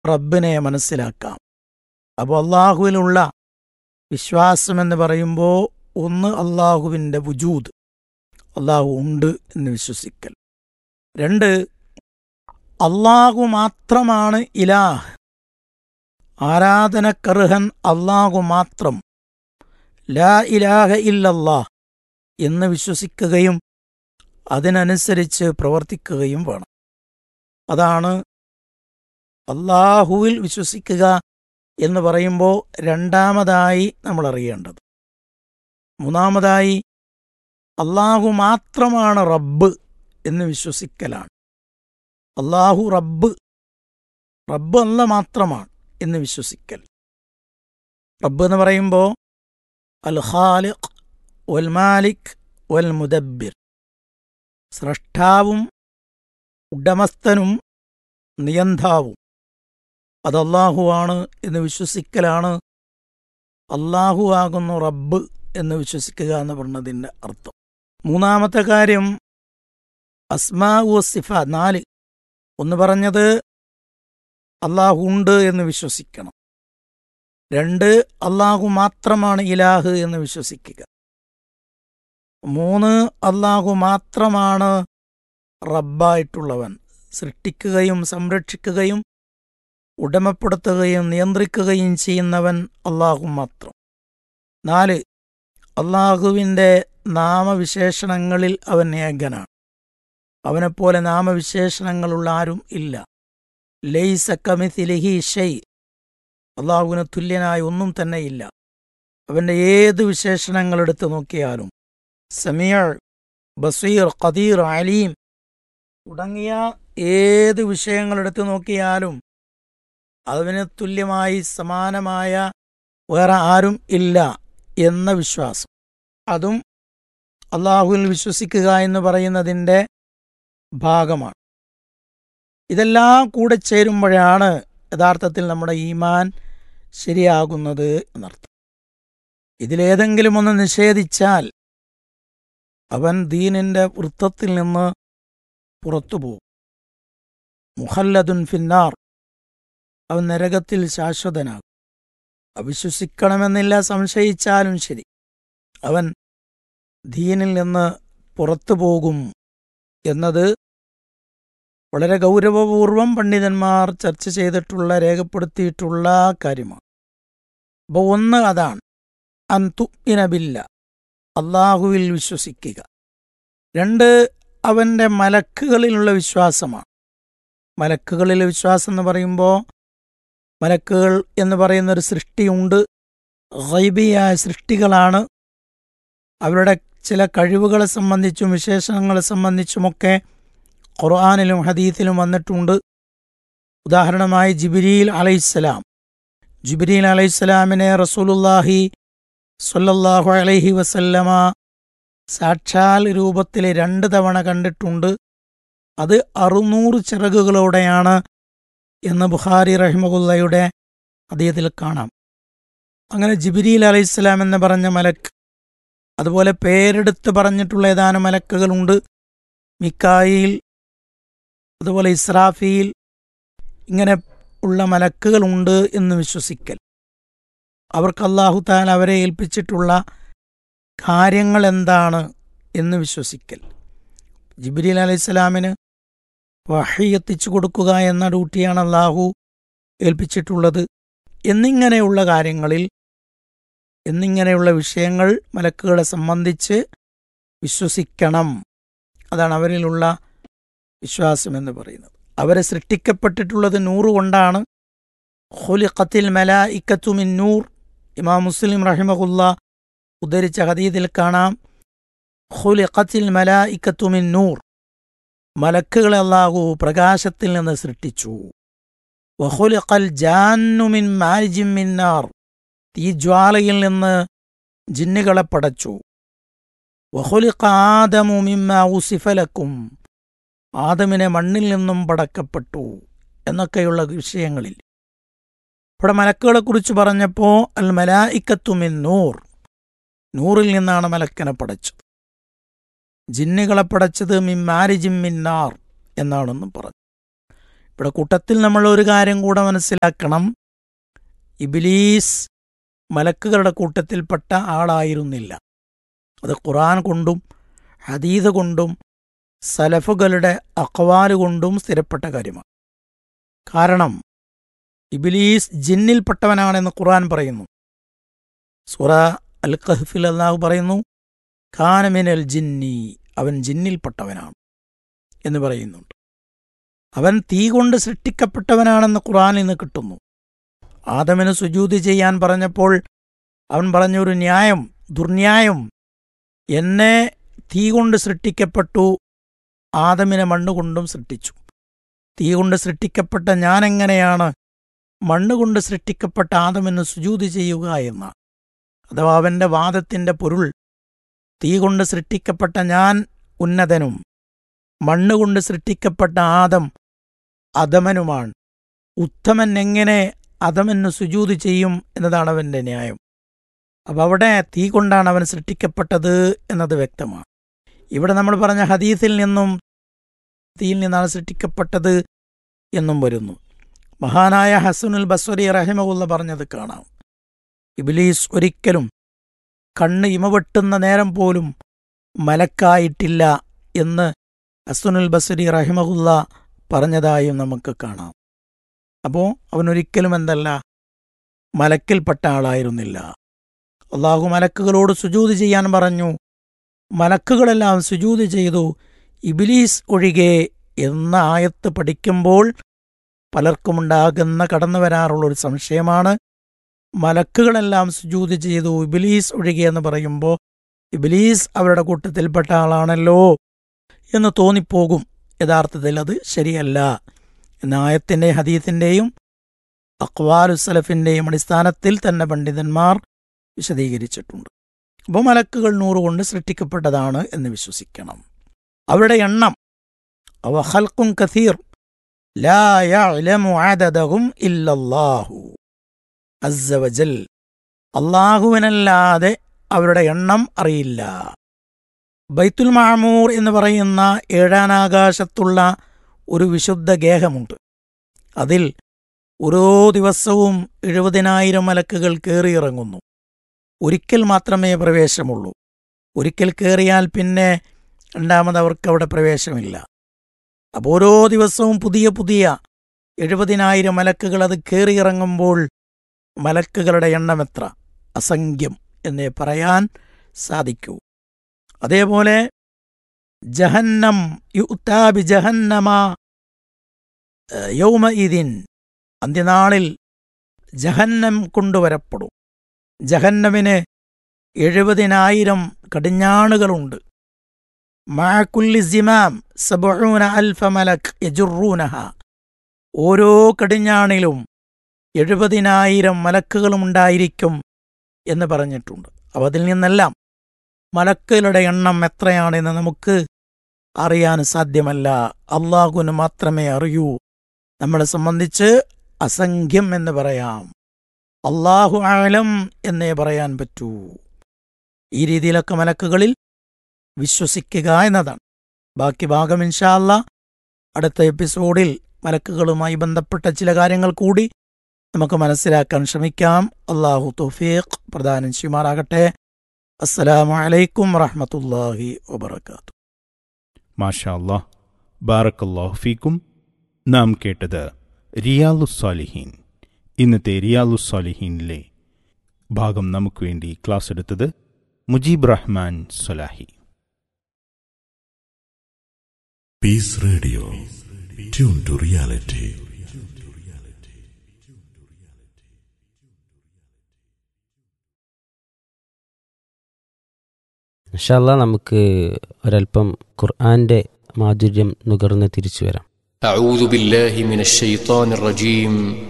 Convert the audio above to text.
റബ്ബിനെ മനസ്സിലാക്കാം അപ്പോൾ അള്ളാഹുവിലുള്ള വിശ്വാസമെന്ന് പറയുമ്പോൾ ഒന്ന് അള്ളാഹുവിൻ്റെ വുജൂദ് അള്ളാഹു ഉണ്ട് എന്ന് വിശ്വസിക്കൽ രണ്ട് അള്ളാഹു മാത്രമാണ് ഇലാഹ് ആരാധനക്കർഹൻ അള്ളാഹു മാത്രം ലാ ഇലാഹ ഇല്ലല്ലാഹ് എന്ന് വിശ്വസിക്കുകയും അതിനനുസരിച്ച് പ്രവർത്തിക്കുകയും വേണം അതാണ് അള്ളാഹുവിൽ വിശ്വസിക്കുക എന്ന് പറയുമ്പോൾ രണ്ടാമതായി നമ്മൾ അറിയേണ്ടത് മൂന്നാമതായി അള്ളാഹു മാത്രമാണ് റബ്ബ് എന്ന് വിശ്വസിക്കലാണ് അള്ളാഹു റബ്ബ് റബ്ബ് അല്ല മാത്രമാണ് എന്ന് വിശ്വസിക്കൽ റബ്ബ് എന്ന് പറയുമ്പോൾ അൽ ഖാലിഖ് വൽ മാലിക് വൽ മുദബ്ബിർ സ്രഷ്ടാവും ഉടമസ്ഥനും നിയന്താവും അത് അള്ളാഹുവാണ് എന്ന് വിശ്വസിക്കലാണ് അള്ളാഹു ആകുന്നു റബ്ബ് എന്ന് വിശ്വസിക്കുക എന്ന് പറഞ്ഞതിൻ്റെ അർത്ഥം മൂന്നാമത്തെ കാര്യം അസ്മാ സിഫ നാല് ഒന്ന് പറഞ്ഞത് അള്ളാഹു ഉണ്ട് എന്ന് വിശ്വസിക്കണം രണ്ട് അള്ളാഹു മാത്രമാണ് ഇലാഹ് എന്ന് വിശ്വസിക്കുക മൂന്ന് അള്ളാഹു മാത്രമാണ് റബ്ബായിട്ടുള്ളവൻ സൃഷ്ടിക്കുകയും സംരക്ഷിക്കുകയും ഉടമപ്പെടുത്തുകയും നിയന്ത്രിക്കുകയും ചെയ്യുന്നവൻ അള്ളാഹു മാത്രം നാല് അള്ളാഹുവിൻ്റെ നാമവിശേഷണങ്ങളിൽ അവൻ ഏകനാണ് അവനെപ്പോലെ നാമവിശേഷണങ്ങളുള്ള ആരും ഇല്ല ലൈസ കമിഥിലിഹി ഷെയ് അള്ളാഹുവിന് തുല്യനായ ഒന്നും തന്നെ ഇല്ല അവൻ്റെ ഏത് വിശേഷണങ്ങൾ എടുത്തു നോക്കിയാലും സമീർ ബസീർ ഖദീർ അലീം തുടങ്ങിയ ഏത് വിഷയങ്ങൾ എടുത്തു നോക്കിയാലും അതിന് തുല്യമായി സമാനമായ വേറെ ആരും ഇല്ല എന്ന വിശ്വാസം അതും അള്ളാഹുവിൽ വിശ്വസിക്കുക എന്ന് പറയുന്നതിൻ്റെ ഭാഗമാണ് ഇതെല്ലാം കൂടെ ചേരുമ്പോഴാണ് യഥാർത്ഥത്തിൽ നമ്മുടെ ഈമാൻ ശരിയാകുന്നത് എന്നർത്ഥം ഇതിലേതെങ്കിലും ഒന്ന് നിഷേധിച്ചാൽ അവൻ ദീനിന്റെ വൃത്തത്തിൽ നിന്ന് പുറത്തു പോകും മുഹല്ലദുൻ ഫിന്നാർ അവൻ നരകത്തിൽ ശാശ്വതനാകും അവിശ്വസിക്കണമെന്നില്ല സംശയിച്ചാലും ശരി അവൻ ദീനിൽ നിന്ന് പുറത്തു പോകും എന്നത് വളരെ ഗൗരവപൂർവം പണ്ഡിതന്മാർ ചർച്ച ചെയ്തിട്ടുള്ള രേഖപ്പെടുത്തിയിട്ടുള്ള കാര്യമാണ് അപ്പോൾ ഒന്ന് അതാണ് അന്തുഇനബില്ല അള്ളാഹുവിൽ വിശ്വസിക്കുക രണ്ട് അവൻ്റെ മലക്കുകളിലുള്ള വിശ്വാസമാണ് മലക്കുകളിലെ വിശ്വാസം എന്ന് പറയുമ്പോൾ മലക്കുകൾ എന്ന് പറയുന്ന ഒരു സൃഷ്ടിയുണ്ട് ഗൈബിയായ സൃഷ്ടികളാണ് അവരുടെ ചില കഴിവുകളെ സംബന്ധിച്ചും വിശേഷണങ്ങളെ സംബന്ധിച്ചുമൊക്കെ ഖുർആാനിലും ഹദീത്തിലും വന്നിട്ടുണ്ട് ഉദാഹരണമായി ജിബിരിൽ അലൈഹിസ്സലാം ജിബിരിൽ അലൈഹിസ്സലാമിനെ റസൂലുല്ലാഹി സൊല്ലാഹു അലൈഹി വസല്ലമ സാക്ഷാൽ രൂപത്തിൽ രണ്ട് തവണ കണ്ടിട്ടുണ്ട് അത് അറുന്നൂറ് ചിറകുകളോടെയാണ് എന്ന് ബുഖാരി റഹിമകുല്ലയുടെ അദ്ദേഹത്തിൽ കാണാം അങ്ങനെ ജിബിരിൽ അലൈഹിസ്സലാം എന്ന് പറഞ്ഞ മലക്ക് അതുപോലെ പേരെടുത്ത് പറഞ്ഞിട്ടുള്ള ഏതാനും മലക്കുകളുണ്ട് മിക്കായിൽ അതുപോലെ ഇസ്രാഫിയിൽ ഇങ്ങനെ ഉള്ള മലക്കുകളുണ്ട് എന്ന് വിശ്വസിക്കൽ അവർക്ക് അള്ളാഹു താൻ അവരെ ഏൽപ്പിച്ചിട്ടുള്ള കാര്യങ്ങൾ എന്താണ് എന്ന് വിശ്വസിക്കൽ ജിബ്രീൽ അലൈഹിസ്സലാമിന് വഹി എത്തിച്ചു കൊടുക്കുക എന്ന ഡ്യൂട്ടിയാണ് അള്ളാഹു ഏൽപ്പിച്ചിട്ടുള്ളത് എന്നിങ്ങനെയുള്ള കാര്യങ്ങളിൽ എന്നിങ്ങനെയുള്ള വിഷയങ്ങൾ മലക്കുകളെ സംബന്ധിച്ച് വിശ്വസിക്കണം അതാണ് അവരിലുള്ള വിശ്വാസം എന്ന് പറയുന്നത് അവരെ സൃഷ്ടിക്കപ്പെട്ടിട്ടുള്ളത് നൂറുകൊണ്ടാണ് ഹുലിഖത്തിൽ മല ഇക്കത്തുമിൻ നൂർ ഇമാം മുസ്ലിം റഹിമഹുല്ല ഉദ്ധരിച്ച ഹദീദിൽ കാണാം ഹുലിഖത്തിൽ മല ഇക്കത്തുമിൻ നൂർ മലക്കുകളെ അള്ളാഹു പ്രകാശത്തിൽ നിന്ന് സൃഷ്ടിച്ചു വഹുലിഖൽ ജാന്നുമിൻ മാരിജിമിന്നാർ തീജ്വാലയിൽ നിന്ന് ജിന്നുകളെ പടച്ചു വഹുലിഖ ആദമു മിമ്മ ഉസിഫലക്കും ആദമിനെ മണ്ണിൽ നിന്നും പടക്കപ്പെട്ടു എന്നൊക്കെയുള്ള വിഷയങ്ങളിൽ ഇവിടെ മലക്കുകളെക്കുറിച്ച് പറഞ്ഞപ്പോൾ അൽ മലായിക്കത്തുമിൻ നൂർ നൂറിൽ നിന്നാണ് മലക്കനെ പടച്ചത് ജിന്നുകളെ പടച്ചത് മിമ്മാരിജിമ്മിന്നാർ എന്നാണെന്നും പറഞ്ഞു ഇവിടെ കൂട്ടത്തിൽ നമ്മൾ ഒരു കാര്യം കൂടെ മനസ്സിലാക്കണം ഇബിലീസ് മലക്കുകളുടെ കൂട്ടത്തിൽപ്പെട്ട ആളായിരുന്നില്ല അത് ഖുറാൻ കൊണ്ടും ഹദീദ് കൊണ്ടും സലഫുകളുടെ അക്വാല് കൊണ്ടും സ്ഥിരപ്പെട്ട കാര്യമാണ് കാരണം ഇബിലീസ് ജിന്നിൽപ്പെട്ടവനാണെന്ന് ഖുറാൻ പറയുന്നു സുറ അൽ കഹ്ഫിൽ അള്ളാഹു പറയുന്നു ഖാനമിനൽ ജിന്നി അവൻ ജിന്നിൽപ്പെട്ടവനാണ് എന്ന് പറയുന്നുണ്ട് അവൻ തീ കൊണ്ട് സൃഷ്ടിക്കപ്പെട്ടവനാണെന്ന് ഖുറാനിൽ നിന്ന് കിട്ടുന്നു ആദമിന് സുജൂതി ചെയ്യാൻ പറഞ്ഞപ്പോൾ അവൻ പറഞ്ഞൊരു ന്യായം ദുർന്യായം എന്നെ തീ കൊണ്ട് സൃഷ്ടിക്കപ്പെട്ടു ആദമിനെ മണ്ണുകൊണ്ടും സൃഷ്ടിച്ചു തീ കൊണ്ട് സൃഷ്ടിക്കപ്പെട്ട ഞാനെങ്ങനെയാണ് മണ്ണുകൊണ്ട് സൃഷ്ടിക്കപ്പെട്ട ആദമിന് സുജൂതി ചെയ്യുക എന്നാണ് അഥവാ അവന്റെ വാദത്തിന്റെ പൊരുൾ തീ കൊണ്ട് സൃഷ്ടിക്കപ്പെട്ട ഞാൻ ഉന്നതനും മണ്ണുകൊണ്ട് സൃഷ്ടിക്കപ്പെട്ട ആദം അധമനുമാണ് ഉത്തമൻ എങ്ങനെ അധമന് സുജൂതി ചെയ്യും എന്നതാണ് അവന്റെ ന്യായം അപ്പം അവിടെ തീ കൊണ്ടാണ് അവൻ സൃഷ്ടിക്കപ്പെട്ടത് എന്നത് വ്യക്തമാണ് ഇവിടെ നമ്മൾ പറഞ്ഞ ഹദീസിൽ നിന്നും തീയിൽ നിന്നാണ് സൃഷ്ടിക്കപ്പെട്ടത് എന്നും വരുന്നു മഹാനായ ഹസനുൽ ബസ്വരി റഹിമകുള്ള പറഞ്ഞത് കാണാം ഇബിലീസ് ഒരിക്കലും കണ്ണ് ഇമവെട്ടുന്ന നേരം പോലും മലക്കായിട്ടില്ല എന്ന് ഹസനുൽ ബസ്വരി റഹിമകുല്ല പറഞ്ഞതായും നമുക്ക് കാണാം അപ്പോൾ അവനൊരിക്കലും എന്തല്ല മലക്കിൽപ്പെട്ട ആളായിരുന്നില്ല അള്ളാഹു മലക്കുകളോട് സുജൂതി ചെയ്യാൻ പറഞ്ഞു മലക്കുകളെല്ലാം സുജൂതി ചെയ്തു ഇബിലീസ് ഒഴികെ എന്ന ആയത്ത് പഠിക്കുമ്പോൾ പലർക്കുമുണ്ടാകുന്ന കടന്നു വരാറുള്ളൊരു സംശയമാണ് മലക്കുകളെല്ലാം സുജൂതി ചെയ്തു ഇബിലീസ് ഒഴികെ എന്ന് പറയുമ്പോൾ ഇബിലീസ് അവരുടെ കൂട്ടത്തിൽപ്പെട്ട ആളാണല്ലോ എന്ന് തോന്നിപ്പോകും യഥാർത്ഥത്തിൽ അത് ശരിയല്ല എന്ന ആയത്തിൻ്റെ ഹദീത്തിൻ്റെയും അക്വാലുസലഫിൻ്റെയും അടിസ്ഥാനത്തിൽ തന്നെ പണ്ഡിതന്മാർ വിശദീകരിച്ചിട്ടുണ്ട് അപ്പോൾ മലക്കുകൾ നൂറുകൊണ്ട് സൃഷ്ടിക്കപ്പെട്ടതാണ് എന്ന് വിശ്വസിക്കണം അവരുടെ എണ്ണം അവ ഹൽക്കും കഥീർ ലാ യഅലമു അദദഹും ഇല്ലല്ലാഹു അസ്സവജൽ അള്ളാഹുവിനല്ലാതെ അവരുടെ എണ്ണം അറിയില്ല ബൈത്തുൽ മാമൂർ എന്ന് പറയുന്ന ഏഴാനാകാശത്തുള്ള ഒരു വിശുദ്ധ ഗേഹമുണ്ട് അതിൽ ഓരോ ദിവസവും എഴുപതിനായിരം മലക്കുകൾ കയറിയിറങ്ങുന്നു ഒരിക്കൽ മാത്രമേ പ്രവേശമുള്ളൂ ഒരിക്കൽ കയറിയാൽ പിന്നെ രണ്ടാമത് അവർക്ക് അവിടെ പ്രവേശമില്ല അപ്പോൾ ഓരോ ദിവസവും പുതിയ പുതിയ എഴുപതിനായിരം മലക്കുകൾ അത് കയറിയിറങ്ങുമ്പോൾ മലക്കുകളുടെ എണ്ണം എത്ര അസംഖ്യം എന്നേ പറയാൻ സാധിക്കൂ അതേപോലെ ജഹന്നം യുത്താബി ജഹന്നമ യൗമ ഇതിൻ അന്ത്യനാളിൽ ജഹന്നം കൊണ്ടുവരപ്പെടും ജഹന്നമിന് എഴുപതിനായിരം കടിഞ്ഞാണുകളുണ്ട് മാക്കുല്ലി സിമാം സബൂന അൽഫ മലക് യജുറൂനഹ ഓരോ കടിഞ്ഞാണിലും എഴുപതിനായിരം മലക്കുകളുമുണ്ടായിരിക്കും എന്ന് പറഞ്ഞിട്ടുണ്ട് അപ്പം അതിൽ നിന്നെല്ലാം മലക്കുകളുടെ എണ്ണം എത്രയാണെന്ന് നമുക്ക് അറിയാൻ സാധ്യമല്ല അള്ളാഹുവിന് മാത്രമേ അറിയൂ നമ്മളെ സംബന്ധിച്ച് അസംഖ്യം എന്ന് പറയാം അള്ളാഹു ആലം എന്നേ പറയാൻ പറ്റൂ ഈ രീതിയിലൊക്കെ മലക്കുകളിൽ വിശ്വസിക്കുക എന്നതാണ് ബാക്കി ഭാഗം ഇൻഷാല്ല അടുത്ത എപ്പിസോഡിൽ മലക്കുകളുമായി ബന്ധപ്പെട്ട ചില കാര്യങ്ങൾ കൂടി നമുക്ക് മനസ്സിലാക്കാൻ ശ്രമിക്കാം അള്ളാഹു തൗഫീഖ് പ്രധാനം ചെയ്യുമാറാകട്ടെ അസ്സലാമു അലൈക്കും വറഹമത്തല്ലാഹി വബർക്കാത്തു മാഷാ അല്ലാഹ് ബാറക്കല്ലാഹു ഫീക്കും നാം കേട്ടത് റിയാലുസ്സാലിഹീൻ ഇന്നത്തെ റിയാലുസ്സാലിഹീനിലെ ഭാഗം നമുക്ക് വേണ്ടി ക്ലാസ് എടുത്തത് Mujeeb Rahman Swalahi Peace Radio. Tune to reality. ഇൻഷാല്ല നമുക്ക് ഒരല്പം ഖുർആന്റെ മാധുര്യം നുകർന്ന് തിരിച്ചു വരാം أعوذ بالله من الشيطان الرجيم